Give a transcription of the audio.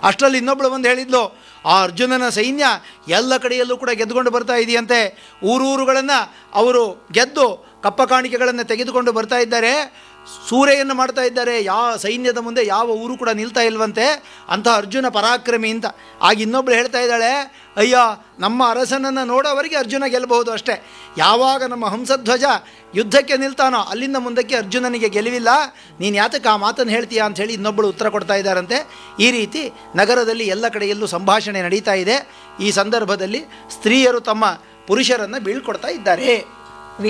ಅಷ್ಟರಲ್ಲಿ ಇನ್ನೊಬ್ಬಳು ಬಂದು ಹೇಳಿದ್ಲು ಆ ಅರ್ಜುನನ ಸೈನ್ಯ ಎಲ್ಲ ಕಡೆಯಲ್ಲೂ ಕೂಡ ಗೆದ್ದುಕೊಂಡು ಬರ್ತಾ ಇದೆಯಂತೆ ಊರೂರುಗಳನ್ನು ಅವರು ಗೆದ್ದು ಕಪ್ಪ ಕಾಣಿಕೆಗಳನ್ನು ತೆಗೆದುಕೊಂಡು ಬರ್ತಾ ಇದ್ದಾರೆ ಸೂರೆಯನ್ನು ಮಾಡ್ತಾ ಇದ್ದಾರೆ ಯಾವ ಸೈನ್ಯದ ಮುಂದೆ ಯಾವ ಊರು ಕೂಡ ನಿಲ್ತಾ ಇಲ್ವಂತೆ ಅಂಥ ಅರ್ಜುನ ಪರಾಕ್ರಮಿ ಅಂತ ಆಗ ಇನ್ನೊಬ್ಳು ಹೇಳ್ತಾ ಇದ್ದಾಳೆ ಅಯ್ಯ ನಮ್ಮ ಅರಸನನ್ನು ನೋಡೋವರೆಗೆ ಅರ್ಜುನ ಗೆಲ್ಲಬಹುದು ಅಷ್ಟೇ ಯಾವಾಗ ನಮ್ಮ ಹಂಸಧ್ವಜ ಯುದ್ಧಕ್ಕೆ ನಿಲ್ತಾನೋ ಅಲ್ಲಿಂದ ಮುಂದಕ್ಕೆ ಅರ್ಜುನನಿಗೆ ಗೆಲುವಿಲ್ಲ ನೀನು ಯಾತಕ್ಕೆ ಆ ಮಾತನ್ನು ಹೇಳ್ತೀಯಾ ಅಂಥೇಳಿ ಇನ್ನೊಬ್ಬಳು ಉತ್ತರ ಕೊಡ್ತಾ ಇದ್ದಾರಂತೆ ಈ ರೀತಿ ನಗರದಲ್ಲಿ ಎಲ್ಲ ಕಡೆಯಲ್ಲೂ ಸಂಭಾಷಣೆ ನಡೀತಾ ಇದೆ ಈ ಸಂದರ್ಭದಲ್ಲಿ ಸ್ತ್ರೀಯರು ತಮ್ಮ ಪುರುಷರನ್ನು ಬೀಳ್ಕೊಡ್ತಾ ಇದ್ದಾರೆ